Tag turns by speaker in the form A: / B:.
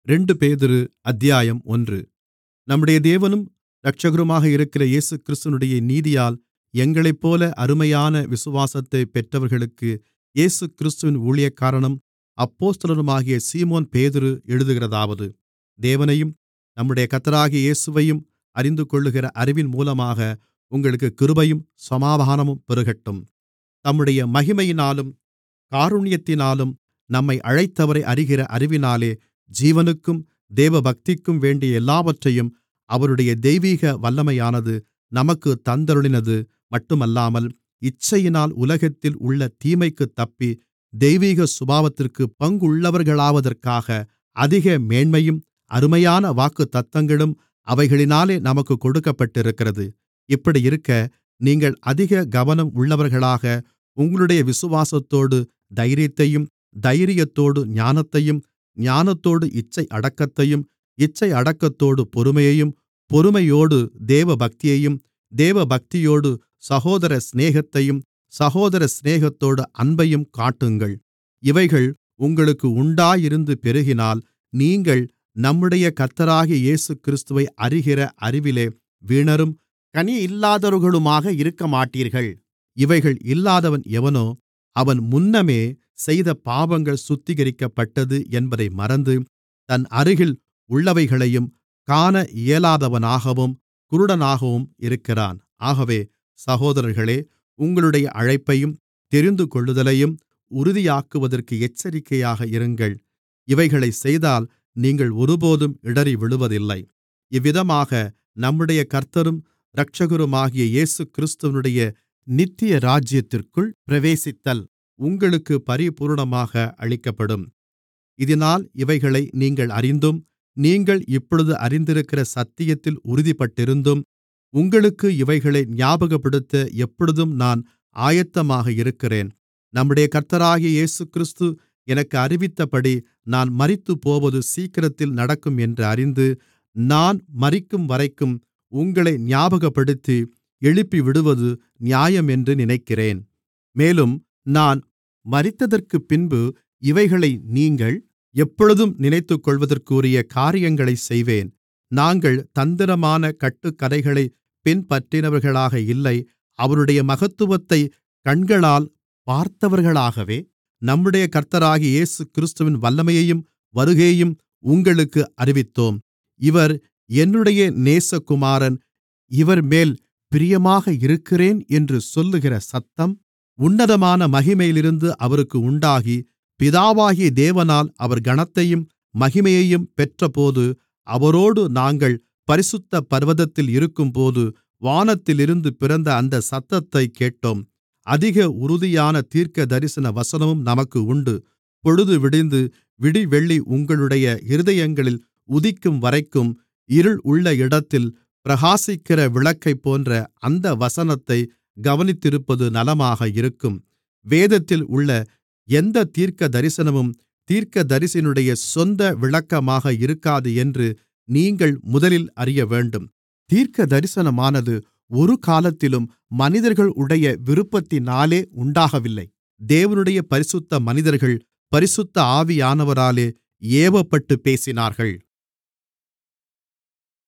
A: ரெண்டு பேதுரு அத்தியாயம் ஒன்று நம்முடைய தேவனும் இரட்சகருமாக இருக்கிற இயேசுகிறிஸ்துவினுடைய நீதியால் எங்களைப்போல அருமையான விசுவாசத்தைப் பெற்றவர்களுக்கு இயேசுகிறிஸ்துவின் ஊழியக்காரனும் அப்போஸ்தலனுமாகிய சீமோன் பேதுரு எழுதுகிறதாவது தேவனையும் நம்முடைய கர்த்தராகிய இயேசுவையும் அறிந்துகொள்ளுகிற அறிவின் மூலமாக உங்களுக்குக் கிருபையும் சமாதானமும் பெருகட்டும் தம்முடைய மகிமையினாலும் காருணியத்தினாலும் நம்மை அழைத்தவரை அறிகிற அறிவினாலே ஜீவனுக்கும் தேவபக்திக்கும் வேண்டிய எல்லாவற்றையும் அவருடைய தெய்வீக வல்லமையானது நமக்குத் தந்தருளினது மட்டுமல்லாமல் இச்சையினால் உலகத்தில் உள்ள தீமைக்குத் தப்பி தெய்வீக சுபாவத்திற்குப் பங்குள்ளவர்களாவதற்காக அதிக மேன்மையும் அருமையான வாக்குத்தத்தங்களும் அவைகளினாலே நமக்குக் கொடுக்கப்பட்டிருக்கிறது இப்படியிருக்க நீங்கள் அதிக கவனம் உள்ளவர்களாக உங்களுடைய விசுவாசத்தோடு தைரியத்தையும் தைரியத்தோடு ஞானத்தையும் ஞானத்தோடு இச்சை அடக்கத்தையும் இச்சை அடக்கத்தோடு பொறுமையையும் பொறுமையோடு தேவபக்தியையும் தேவபக்தியோடு சகோதர சிநேகத்தையும் சகோதர சிநேகத்தோடு அன்பையும் காட்டுங்கள் இவைகள் உங்களுக்கு உண்டாயிருந்து பெருகினால் நீங்கள் நம்முடைய கர்த்தராகிய இயேசுகிறிஸ்துவை அறிகிற அறிவிலே வீணரும் கனியில்லாதவர்களுமாக இருக்கமாட்டீர்கள் இவைகள் இல்லாதவன் எவனோ அவன் முன்னமே செய்த பாவங்கள் சுத்திகரிக்கப்பட்டது என்பதை மறந்து தன் அருகில் உள்ளவைகளையும் காண இயலாதவனாகவும் குருடனாகவும் இருக்கிறான் ஆகவே சகோதரர்களே உங்களுடைய அழைப்பையும் தெரிந்துகொள்ளுதலையும் உறுதியாக்குவதற்கு எச்சரிக்கையாக இருங்கள் இவைகளைச் செய்தால் நீங்கள் ஒருபோதும் இடறி விழுவதில்லை இவ்விதமாக நம்முடைய கர்த்தரும் இரட்சகருமாகிய இயேசுகிறிஸ்துவினுடைய நித்திய ராஜ்யத்திற்குள் பிரவேசித்தல் உங்களுக்கு பரிபூரணமாக அளிக்கப்படும் இதனால் இவைகளை நீங்கள் அறிந்தும் நீங்கள் இப்பொழுது அறிந்திருக்கிற சத்தியத்தில் உறுதிப்பட்டிருந்தும் உங்களுக்கு இவைகளை ஞாபகப்படுத்த எப்பொழுதும் நான் ஆயத்தமாக இருக்கிறேன் நம்முடைய கர்த்தராகிய இயேசுகிறிஸ்து எனக்கு அறிவித்தபடி நான் மரித்துப்போவது சீக்கிரத்தில் நடக்கும் என்று அறிந்து நான் மரிக்கும்வரைக்கும் உங்களை ஞாபகப்படுத்தி எழுப்பிவிடுவது நியாயமென்று நினைக்கிறேன் மேலும் நான் மரித்ததற்குப்பின்பு இவைகளை நீங்கள் எப்பொழுதும் நினைத்துக்கொள்வதற்குரிய காரியங்களைச் செய்வேன் நாங்கள் தந்திரமான கட்டுக்கதைகளைப் பின்பற்றினவர்களாக இல்லை அவருடைய மகத்துவத்தைக் கண்களால் பார்த்தவர்களாகவே நம்முடைய கர்த்தராகிய இயேசுகிறிஸ்துவின் வல்லமையையும் வருகையையும் உங்களுக்கு அறிவித்தோம் இவர் என்னுடைய நேசகுமாரன் இவர்மேல் பிரியமாக இருக்கிறேன் என்று சொல்லுகிற சத்தம் உன்னதமான மகிமையிலிருந்து அவருக்கு உண்டாகி பிதாவாகிய தேவனால் அவர் கனத்தையும் மகிமையையும் பெற்றபோது அவரோடு நாங்கள் பரிசுத்த பர்வதத்தில் இருக்கும்போது வானத்திலிருந்து பிறந்த அந்த சத்தத்தைக் கேட்டோம் அதிக உறுதியான தீர்க்கதரிசன வசனமும் நமக்கு உண்டு பொழுது விடிந்து விடிவெள்ளி உங்களுடைய இருதயங்களில் உதிக்கும்வரைக்கும் இருள் உள்ள இடத்தில் பிரகாசிக்கிற விளக்கைப்போன்ற அந்த வசனத்தை கவனித்திருப்பது நலமாக இருக்கும் வேதத்தில் உள்ள எந்த தீர்க்கதரிசனமும் தீர்க்கதரிசியினுடைய சொந்த விளக்கமாக இருக்காது என்று நீங்கள் முதலில் அறியவேண்டும் தீர்க்கதரிசனமானது ஒரு காலத்திலும் மனிதர்களுடைய விருப்பத்தினாலே உண்டாகவில்லை தேவனுடைய பரிசுத்த மனிதர்கள் பரிசுத்த ஆவியானவராலே ஏவப்பட்டு பேசினார்கள்